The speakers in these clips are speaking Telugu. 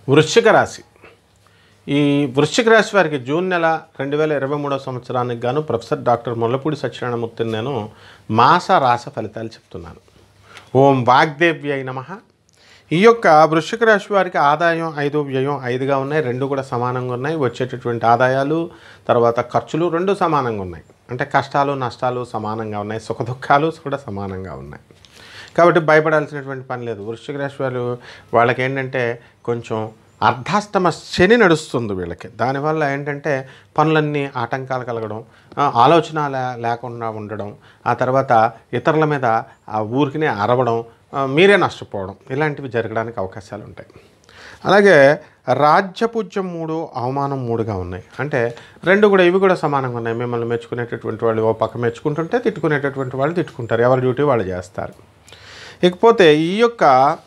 వృశ్చిక రాశి ఈ వృశ్చిక రాశి వారికి జూన్ నెల రెండు వేల ఇరవై మూడో సంవత్సరానికి గాను ప్రొఫెసర్ డాక్టర్ ముల్లపూడి సత్యనారాయణమూర్తిని నేను మాస రాస ఫలితాలు చెప్తున్నాను ఓం వాగ్దేవ్యై నమ ఈ యొక్క వృశ్చిక రాశి వారికి ఆదాయం ఐదు వ్యయం ఐదుగా ఉన్నాయి రెండు కూడా సమానంగా ఉన్నాయి వచ్చేటటువంటి ఆదాయాలు తర్వాత ఖర్చులు రెండు సమానంగా ఉన్నాయి అంటే కష్టాలు నష్టాలు సమానంగా ఉన్నాయి సుఖ దుఃఖాలు కూడా సమానంగా ఉన్నాయి కాబట్టి భయపడాల్సినటువంటి పని లేదు వృశ్చిక రాశి వాళ్ళు వాళ్ళకి ఏంటంటే కొంచెం అర్ధాష్టమ శని నడుస్తుంది వీళ్ళకి దానివల్ల ఏంటంటే పనులన్నీ ఆటంకాలు కలగడం ఆ, ఆలోచన లే- లేకుండా ఉండడం ఆ తర్వాత ఇతరుల మీద ఆ ఊరికినే అరవడం ఆ, మీరే నష్టపోవడం ఇలాంటివి జరగడానికి అవకాశాలు ఉంటాయి అలాగే రాజ్యపూజ్యం మూడు అవమానం మూడుగా ఉన్నాయి అంటే రెండు కూడా ఇవి కూడా సమానంగా ఉన్నాయి మిమ్మల్ని మెచ్చుకునేటటువంటి వాళ్ళు ఓ పక్క మెచ్చుకుంటుంటే తిట్టుకునేటటువంటి వాళ్ళు తిట్టుకుంటారు ఎవరి డ్యూటీ వాళ్ళు చేస్తారు ఇకపోతే ఈ యొక్క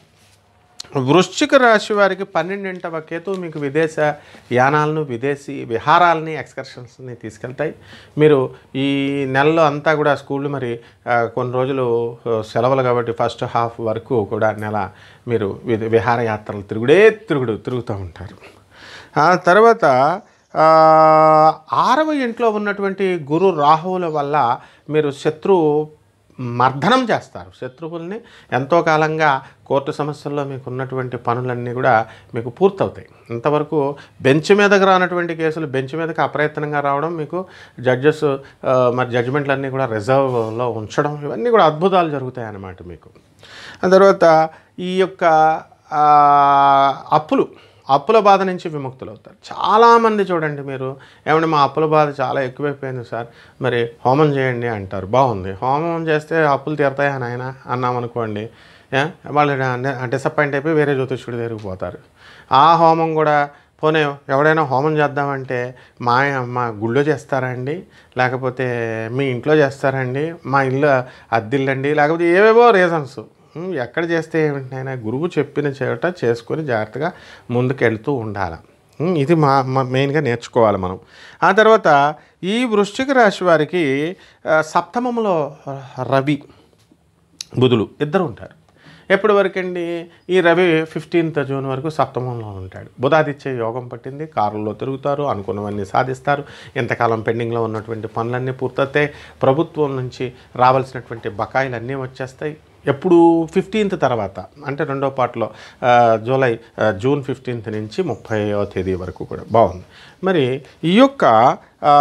వృశ్చిక రాశి వారికి పన్నెండింటవ కేతు మీకు విదేశ యానాలను విదేశీ విహారాలని ఎక్స్కర్షన్స్ని తీసుకెళ్తాయి మీరు ఈ నెలలో అంతా కూడా స్కూళ్ళు మరి ఆ, కొన్ని రోజులు ఆ, సెలవులు కాబట్టి ఫస్ట్ హాఫ్ వరకు కూడా నెల మీరు వి- విహారయాత్రలు తిరుగుడే తిరుగుడు తిరుగుతూ ఉంటారు ఆ తర్వాత ఆ, ఆరవ ఇంట్లో ఉన్నటువంటి గురు రాహువుల వల్ల మీరు శత్రు మర్దనం చేస్తారు శత్రువుల్ని ఎంతో కాలంగా కోర్టు సమస్యల్లో మీకు ఉన్నటువంటి పనులన్నీ కూడా మీకు పూర్తవుతాయి ఇంతవరకు బెంచ్ మీదకి రానటువంటి కేసులు బెంచ్ మీదకి అప్రయత్నంగా రావడం మీకు జడ్జెస్ ఆ, మరి జడ్జిమెంట్లన్నీ కూడా రిజర్వ్లో ఉంచడం ఇవన్నీ కూడా అద్భుతాలు జరుగుతాయి అన్నమాట మీకు ఆ తర్వాత ఈ యొక్క ఆ, అప్పులు అప్పుల బాధ నుంచి విముక్తులు అవుతారు చాలామంది చూడండి మీరు ఏమంటే మా అప్పుల బాధ చాలా ఎక్కువైపోయింది సార్ మరి హోమం చేయండి అంటారు బాగుంది హోమం చేస్తే అప్పులు తీరతాయా నాయన అన్నామనుకోండి ఏ? వాళ్ళు డిసప్పాయింట్ అయిపోయి వేరే జ్యోతిష్యుడి దగ్గరికి పోతారు ఆ హోమం కూడా పోనీ ఎవడైనా హోమం చేద్దామంటే మా మా గుళ్ళో చేస్తారా అండి లేకపోతే మీ ఇంట్లో చేస్తారా అండి మా ఇల్లు అద్దిల్లండి లేకపోతే ఏవేవో రీజన్స్ ఉమ్, ఎక్కడ చేస్తే ఏమిటైనా గురువు చెప్పిన చేట చేసుకొని జాగ్రత్తగా ముందుకెళ్తూ ఉండాలి ఉమ్, ఇది మా మా మెయిన్గా నేర్చుకోవాలి మనం ఆ తర్వాత ఈ వృశ్చిక రాశి వారికి ఆ, సప్తమంలో రవి బుధులు ఇద్దరు ఉంటారు ఎప్పటి వరకండి ఈ రవి ఫిఫ్టీన్త్ జూన్ వరకు సప్తమంలో ఉంటాడు బుధాదిత్య యోగం పట్టింది కారులో తిరుగుతారు అనుకున్నవన్నీ సాధిస్తారు ఇంతకాలం పెండింగ్లో ఉన్నటువంటి పనులన్నీ పూర్తవుతాయి ప్రభుత్వం నుంచి రావాల్సినటువంటి బకాయిలు అన్నీ వచ్చేస్తాయి ఎప్పుడు ఫిఫ్టీన్త్ తర్వాత అంటే రెండో పార్ట్లో ఆ, జూలై ఆ, జూన్ ఫిఫ్టీన్త్ నుంచి ముప్పైవ తేదీ వరకు కూడా బాగుంది మరి ఈ యొక్క ఆ,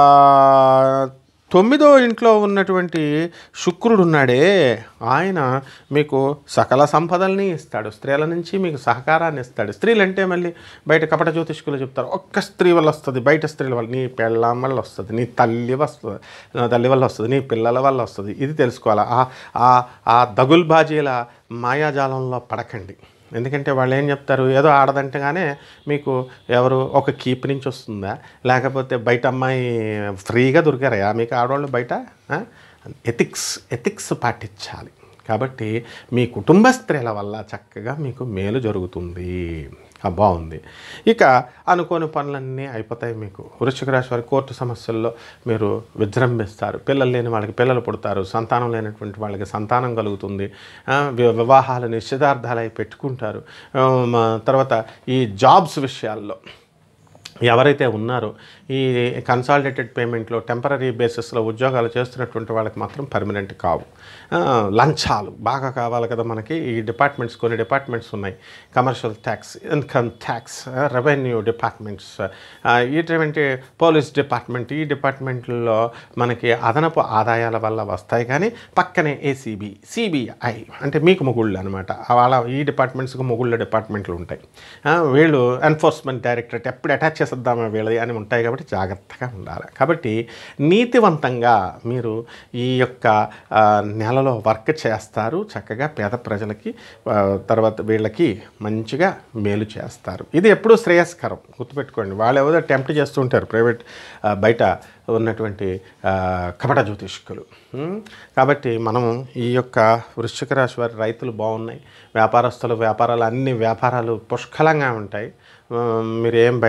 తొమ్మిదో ఇంట్లో ఉన్నటువంటి శుక్రుడు ఉన్నాడే ఆయన మీకు సకల సంపదల్ని ఇస్తాడు స్త్రీల నుంచి మీకు సహకారాన్ని ఇస్తాడు స్త్రీలు అంటే మళ్ళీ బయట కపట జ్యోతిష్కులు చెప్తారు ఒక్క స్త్రీ వల్ల వస్తుంది బయట స్త్రీల వల్ల నీ పెళ్ళాం వల్ల వస్తుంది నీ తల్లి వస్తుంది నా తల్లి వల్ల వస్తుంది నీ పిల్లల వల్ల వస్తుంది ఇది తెలుసుకోవాలి ఆ- ఆ ఆ దగుల్బాజీల మాయాజాలంలో పడకండి ఎందుకంటే వాళ్ళు ఏం చెప్తారు ఏదో ఆడదంటేగానే మీకు ఎవరు ఒక కీప్ నుంచి వస్తుందా లేకపోతే బయట అమ్మాయి ఫ్రీగా దొరికారయా మీకు ఆడవాళ్ళు బయట ఎథిక్స్ ఎథిక్స్ పాటించాలి కాబట్టి మీ కుటుంబ స్త్రీల వల్ల చక్కగా మీకు మేలు జరుగుతుంది ఆ, బాగుంది ఇక అనుకోని పనులన్నీ అయిపోతాయి మీకు వృశ్చిక రాశి వారి కోర్టు సమస్యల్లో మీరు విజృంభిస్తారు పిల్లలు లేని వాళ్ళకి పిల్లలు పుడతారు సంతానం లేనటువంటి వాళ్ళకి సంతానం కలుగుతుంది ఆ, వి- వివాహాలు నిశ్చితార్థాలు అయి పెట్టుకుంటారు ఆ, మ- తర్వాత ఈ జాబ్స్ విషయాల్లో ఎవరైతే ఉన్నారో ఈ కన్సాలిడేటెడ్ పేమెంట్లో టెంపరీ బేసిస్లో ఉద్యోగాలు చేస్తున్నటువంటి వాళ్ళకి మాత్రం పర్మనెంట్ కావు ఆ, లంచాలు బాగా కావాలి కదా మనకి ఈ డిపార్ట్మెంట్స్ కొన్ని డిపార్ట్మెంట్స్ ఉన్నాయి commercial tax income tax revenue departments ఆ, ఇటువంటి పోలీస్ డిపార్ట్మెంట్ ఈ డిపార్ట్మెంట్లో మనకి అదనపు ఆదాయాల వల్ల వస్తాయి కానీ పక్కనే ఏసీబీ సిబిఐ అంటే మీకు మొగుళ్ళు అనమాట వాళ్ళ ఈ డిపార్ట్మెంట్స్కి మొగుళ్ళ డిపార్ట్మెంట్లు ఉంటాయి ఆ, వీళ్ళు ఎన్ఫోర్స్మెంట్ డైరెక్టరేట్ ఎప్పుడు అటాచ్ చేసేద్దామా వీళ్ళది అని ఉంటాయి కాబట్టి జాగ్రత్తగా ఉండాలి కాబట్టి నీతివంతంగా మీరు ఈ యొక్క ఆ, నెలలో వర్క్ చేస్తారు చక్కగా పేద ప్రజలకి ఆ, తర్వాత వీళ్ళకి మంచిగా మేలు చేస్తారు ఇది ఎప్పుడూ శ్రేయస్కరం గుర్తుపెట్టుకోండి వాళ్ళు ఏదో టెంప్ట్ చేస్తూ ఉంటారు ప్రైవేట్ ఆ, బయట ఉన్నటువంటి ఆ, కపట జ్యోతిష్కులు ఉం? కాబట్టి మనం ఈ యొక్క వృశ్చిక రాశి వారి రైతులు బాగున్నాయి వ్యాపారస్తులు వ్యాపారాలు అన్ని వ్యాపారాలు పుష్కలంగా ఉంటాయి ఆ, మీరు ఏం భయపడాల్సిన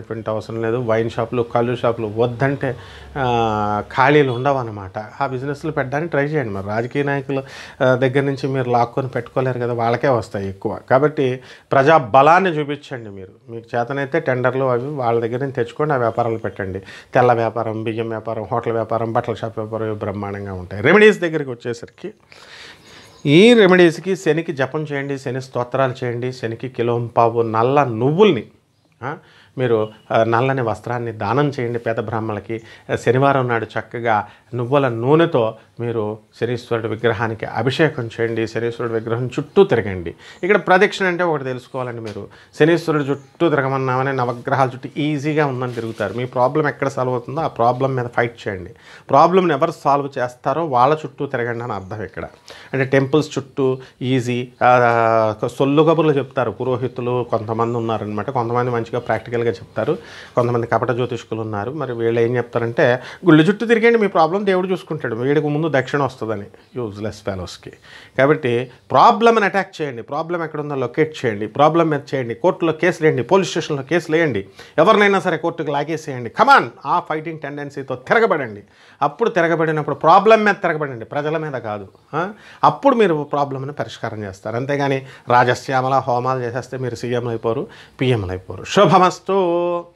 అనేటువంటి అవసరం లేదు వైన్ షాపులు కళ్ళు షాపులు వద్దంటే ఆ, ఖాళీలు ఉండవు అనమాట ఆ బిజినెస్లు పెట్టడానికి ట్రై చేయండి మరి రాజకీయ నాయకుల ఆ, దగ్గర నుంచి మీరు లాక్కొని పెట్టుకోలేరు కదా వాళ్ళకే వస్తాయి ఎక్కువ కాబట్టి ప్రజా బలాన్ని చూపించండి మీరు మీకు చేతనైతే టెండర్లు అవి వాళ్ళ దగ్గర నుంచి తెచ్చుకోండి ఆ వ్యాపారాలు పెట్టండి తెల్ల వ్యాపారం బియ్యం వ్యాపారం హోటల్ వ్యాపారం బట్టల షాప్ వ్యాపారం ఇవి బ్రహ్మాండంగా ఉంటాయి రెమెడీస్ దగ్గరికి వచ్చేసరికి ఈ రెమెడీస్కి శనికి జపం చేయండి శని స్తోత్రాలు చేయండి శనికి కిలోంపావు నల్ల నువ్వుల్ని ఆ, మీరు ఆ, నల్లని వస్త్రాన్ని దానం చేయండి పేద బ్రాహ్మణులకి ఆ, శనివారం నాడు చక్కగా నువ్వుల నూనెతో మీరు శనీశ్వరుడి విగ్రహానికి అభిషేకం చేయండి శనీశ్వరుడి విగ్రహం చుట్టూ తిరగండి ఇక్కడ ప్రదక్షిణ అంటే ఒకటి తెలుసుకోవాలండి మీరు శనీశ్వరుడు చుట్టూ తిరగమన్నామని నవగ్రహాల చుట్టూ ఈజీగా ఉందని తిరుగుతారు మీ ప్రాబ్లం ఎక్కడ సాల్వ్ అవుతుందో ఆ ప్రాబ్లం మీద ఫైట్ చేయండి ప్రాబ్లమ్ని ఎవరు సాల్వ్ చేస్తారో వాళ్ళ చుట్టూ తిరగండి అని అర్థం ఇక్కడ అంటే టెంపుల్స్ చుట్టూ ఈజీ సొల్లు కబుర్లు చెప్తారు పురోహితులు కొంతమంది ఉన్నారనమాట కొంతమంది మంచిగా ప్రాక్టికల్గా చెప్తారు కొంతమంది కపట జ్యోతిష్కులు ఉన్నారు మరి వీళ్ళు ఏం చెప్తారంటే గుళ్ళు చుట్టూ తిరిగండి మీ ప్రాబ్లం దేవుడు చూసుకుంటాడు వీడికి ముందు దక్షిణ వస్తుందని యూజ్లెస్ ఫెలోస్కి కాబట్టి ప్రాబ్లమ్ని అటాక్ చేయండి ప్రాబ్లం ఎక్కడ ఉందో లొకేట్ చేయండి ప్రాబ్లం మీద చేయండి కోర్టులో కేసులు వేయండి పోలీస్ స్టేషన్లో కేసులు వేయండి ఎవరినైనా సరే కోర్టుకు లాగేసేయండి కమాన్ ఆ ఫైటింగ్ టెండెన్సీతో తిరగబడండి అప్పుడు తిరగబడినప్పుడు ప్రాబ్లం మీద తిరగబడండి ప్రజల మీద కాదు ఆ? అప్పుడు మీరు ప్రాబ్లమ్ని పరిష్కారం చేస్తారు అంతేగాని రాజశ్యామల హోమాలు చేసేస్తే మీరు సీఎంలు అయిపోరు పిఎంలు అయిపోరు శుభమస్తు